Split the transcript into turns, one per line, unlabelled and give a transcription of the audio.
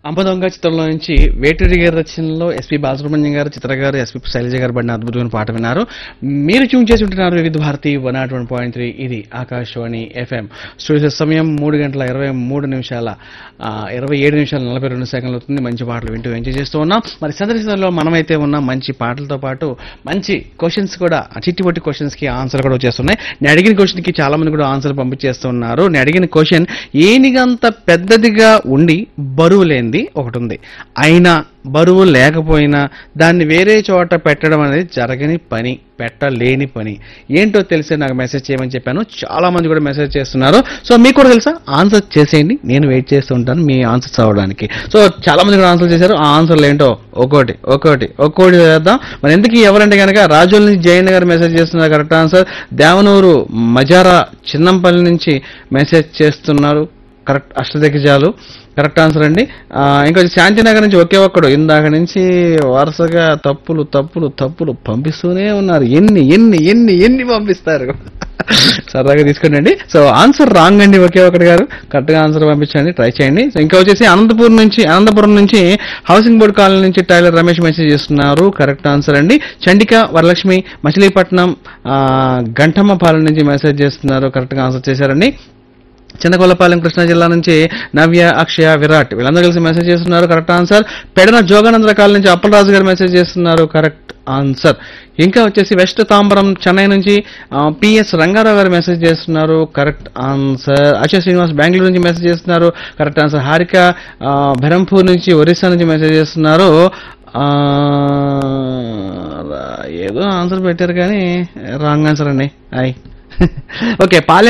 అంపదొంగ చిత్రంలో నుంచి వేటూరి గారి రచనలో ఎస్పి బాలసుబ్రహ్మణ్యం గారు చిత్ర గారు ఎస్పి శైలజ గారు పడిన అద్భుతమైన పాట విన్నారు మీరు ట్యూన్ చేసి ఉంటున్నారు Vividh Bharati one nought one point three ఇది ఆకాశవాణి ఎఫ్ఎం స్టూడియో సమయం మూడు గంటల ఇరవై మూడు నిమిషాల ఆ, ఇరవై ఏడు నిమిషాల నలభై రెండు సెకండ్లు అవుతుంది మంచి పాటలు వింటూ ఎంజాయ్ చేస్తూ ఉన్నాం మరి సందర్శనలో మనమైతే ఉన్నాం మంచి పాటలతో పాటు మంచి క్వశ్చన్స్ కూడా చిట్టి పొట్టి క్వశ్చన్స్ కి ఆన్సర్ కూడా వచ్చేస్తున్నాయి నేను అడిగిన క్వశ్చన్ కి చాలా మంది కూడా ఆన్సర్ పంపించేస్తున్నారు నేను అడిగిన క్వశ్చన్ ఏనిగంత పెద్దదిగా ఉండి బరువు లేనిది ఒకటి ఉంది అయినా బరువు లేకపోయినా దాన్ని వేరే చోట పెట్టడం అనేది జరగని పని పెట్టలేని పని ఏంటో తెలిసి నాకు మెసేజ్ చేయమని చెప్పాను చాలా మంది కూడా మెసేజ్ చేస్తున్నారు సో మీకు కూడా తెలుసా ఆన్సర్ చేసేయండి నేను వెయిట్ చేస్తూ ఉంటాను మీ ఆన్సర్స్ అవ్వడానికి సో చాలా మంది కూడా ఆన్సర్ చేశారు ఆ ఆన్సర్లు ఏంటో ఒక్కోటి ఒక్కోటి ఒక్కోటి చేద్దాం మరి ఎందుకు ఎవరంటే కనుక రాజుల నుంచి జయన్ గారు మెసేజ్ చేస్తున్నారు కరెక్ట్ ఆన్సర్ దేవనూరు మజారా చిన్నంపల్లి నుంచి మెసేజ్ చేస్తున్నారు కరెక్ట్ అష్టదిగ్గజాలు కరెక్ట్ ఆన్సర్ అండి ఆ, ఇంకా శాంతినగర్ నుంచి ఒకే ఒక్కడు ఇందాక నుంచి వరుసగా తప్పులు తప్పులు తప్పులు పంపిస్తూనే ఉన్నారు ఎన్ని ఎన్ని ఎన్ని ఎన్ని పంపిస్తారు సరదాగా తీసుకోండి అండి సో ఆన్సర్ రాంగ్ అండి ఒకే ఒకటి గారు కరెక్ట్ గా ఆన్సర్ పంపించండి ట్రై చేయండి సో ఇంకా వచ్చేసి అనంతపురం నుంచి అనంతపురం నుంచి హౌసింగ్ బోర్డ్ కాలనీ నుంచి టైలర్ రమేష్ మెసేజ్ చేస్తున్నారు కరెక్ట్ ఆన్సర్ అండి చండిక వరలక్ష్మి మచిలీపట్నం ఆ, గంటమ్మపాలెం నుంచి మెసేజ్ చేస్తున్నారు కరెక్ట్ గా ఆన్సర్ చేశారండి చిన్నకొల్లపాలెం కృష్ణా జిల్లా నుంచి నవ్య అక్షయ విరాట్ వీళ్ళందరూ కలిసి మెసేజ్ చేస్తున్నారు correct answer Pedana Joganandara colony నుంచి అప్పలరాజు గారు మెసేజ్ చేస్తున్నారు కరెక్ట్ ఆన్సర్ ఇంకా వచ్చేసి వెస్ట్ తాంబరం చెన్నై నుంచి పిఎస్ రంగారావు గారు మెసేజ్ చేస్తున్నారు కరెక్ట్ ఆన్సర్ అక్షయ్ శ్రీనివాస్ బెంగళూరు నుంచి మెసేజ్ చేస్తున్నారు కరెక్ట్ ఆన్సర్ హారిక ఆ, బెరంపూర్ నుంచి ఒరిస్సా నుంచి మెసేజ్ చేస్తున్నారు ఆ, ఏదో ఆన్సర్ పెట్టారు కానీ రాంగ్ ఆన్సర్ అండి అయ్ ఓకే పాలెం